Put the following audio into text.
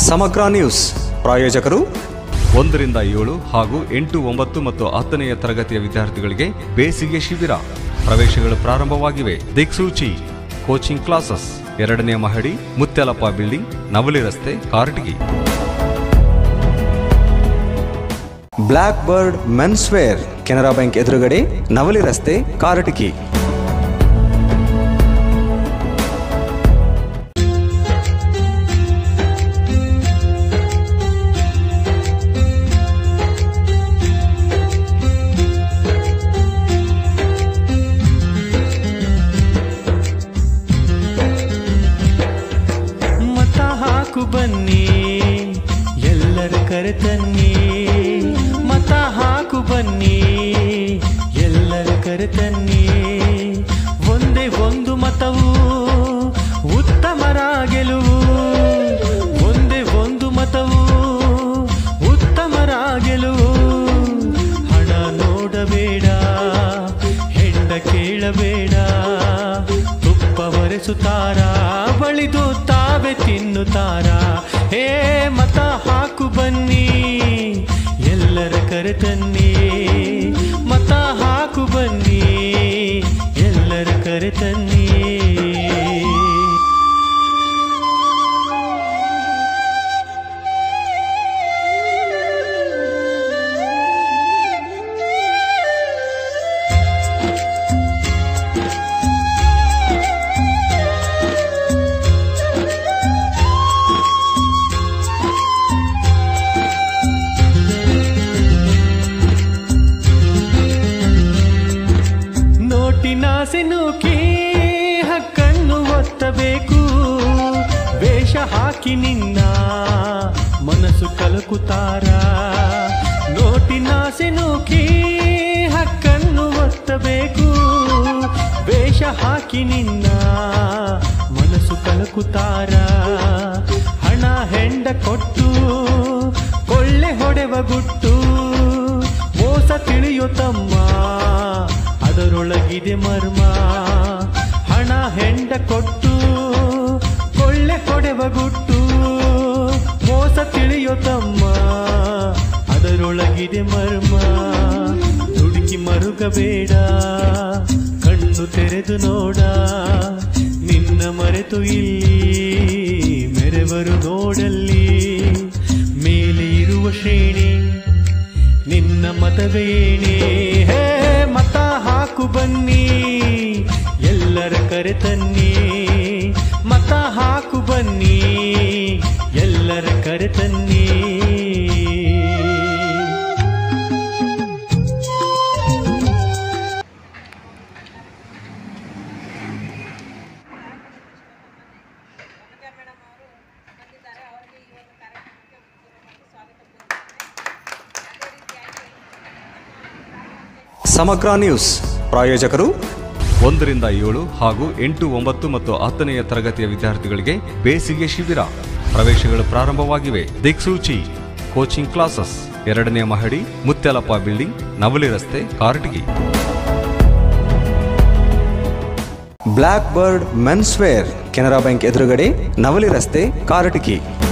ಸಮಗ್ರ ನ್ಯೂಸ್ ಪ್ರಾಯೋಜಕರು ಒಂದರಿಂದ ಏಳು ಹಾಗೂ ಎಂಟು ಒಂಬತ್ತು ಮತ್ತು ಹತ್ತನೆಯ ತರಗತಿಯ ವಿದ್ಯಾರ್ಥಿಗಳಿಗೆ ಬೇಸಿಗೆ ಶಿಬಿರ ಪ್ರವೇಶಗಳು ಪ್ರಾರಂಭವಾಗಿವೆ ದಿಕ್ಸೂಚಿ ಕೋಚಿಂಗ್ ಕ್ಲಾಸಸ್ ಎರಡನೇ ಮಹಡಿ ಮುತ್ಯಾಲಪ್ಪ ಬಿಲ್ಡಿಂಗ್ ನವಲಿ ರಸ್ತೆ Karatagi black bird men's wear Canara bank ಎದುರುಗಡೆ ನವಲಿ ರಸ್ತೆ ಕಾರಟಗಿ ಮತ ಹಾಕು ಬನ್ನಿ ಎಲ್ಲರ ಕರೆತನ್ನಿ ಮತ ಹಾಕು ಬನ್ನಿ ಎಲ್ಲರ ಕರೆತನ್ನಿ ಒಂದೇ ಒಂದು ಮತವು ಉತ್ತಮರ ಗೆಲುವು ಒಂದೇ ಒಂದು ಮತವು ಉತ್ತಮರ ಗೆಲುವು ಹಣ ನೋಡಬೇಡ ಹೆಂಡ ಕೇಳಬೇಡ ತುಪ್ಪ ಒರೆಸುತ್ತಾರ ಬಳಿದು ತಾವೇ ತಿನ್ನುತ್ತಾರ ಹೇ ಮತ ಹಾಕು ಬನ್ನಿ ಎಲ್ಲರ ಕರೆತನ್ನಿ ಮತ ಹಾಕು ಬನ್ನಿ ಎಲ್ಲರ ಕರೆತನ್ನಿ ನೋಟಿನಾಸೆ ನೂಕಿ ಹಕ್ಕನ್ನು ಒತ್ತಬೇಕು ವೇಷ ಹಾಕಿ ನಿನ್ನ ಮನಸ್ಸು ಕಲಕುತ್ತಾರ ನೋಟಿನಾಸೆ ನೂಕಿ ಹಕ್ಕನ್ನು ಒತ್ತಬೇಕು ವೇಷ ಹಾಕಿ ನಿನ್ನ ಮನಸ್ಸು ಕಲಕುತ್ತಾರ ಹಣ ಹೆಂಡ ಕೊಟ್ಟು ಕೊಳ್ಳೆ ಹೊಡೆವ ಗುಟ್ಟು ಮೋಸ ತಿಳಿಯೋ ತಮ್ಮ ಅದರೊಳಗಿದೆ ಮರ್ಮ ಹಣ ಹೆಂಡ ಕೊಟ್ಟು ಕೊಳ್ಳೆ ಹೊಡೆವ ಗುಟ್ಟು ಮೋಸ ತಿಳಿಯೋ ತಮ್ಮ ಅದರೊಳಗಿದೆ ಮರ್ಮ ದುಡುಕಿ ಮರುಗಬೇಡ ಕಣ್ಣು ತೆರೆದು ನೋಡ ನಿನ್ನ ಮರೆತು ಇಲ್ಲಿ ಮೆರೆವರು ನೋಡಲ್ಲಿ ಮೇಲೆ ಇರುವ ಶ್ರೇಣಿ ನಿನ್ನ ಮತವೇಣಿ ಹೇ ಮತ ಹಾಕು ಬನ್ನಿ ಎಲ್ಲರ ಕರೆತನ್ನಿ ಮತ ಹಾಕು ಬನ್ನಿ ಎಲ್ಲರ ಕರೆತನ್ನಿ ಸಮಗ್ರ ನ್ಯೂಸ್ ಪ್ರಾಯೋಜಕರು ಒಂದರಿಂದ ಏಳು ಹಾಗೂ ಎಂಟು ಒಂಬತ್ತು ಮತ್ತು ಹತ್ತನೆಯ ತರಗತಿಯ ವಿದ್ಯಾರ್ಥಿಗಳಿಗೆ ಬೇಸಿಗೆ ಶಿಬಿರ ಪ್ರವೇಶಗಳು ಪ್ರಾರಂಭವಾಗಿವೆ ದಿಕ್ಸೂಚಿ ಕೋಚಿಂಗ್ ಕ್ಲಾಸಸ್ ಎರಡನೇ ಮಹಡಿ ಮುತ್ಯಾಲಪ್ಪ ಬಿಲ್ಡಿಂಗ್ ನವಲಿ ರಸ್ತೆ Karatagi black bird men's wear Canara bank ಎದುರುಗಡೆ ನವಲಿ ರಸ್ತೆ ಕಾರಟಗಿ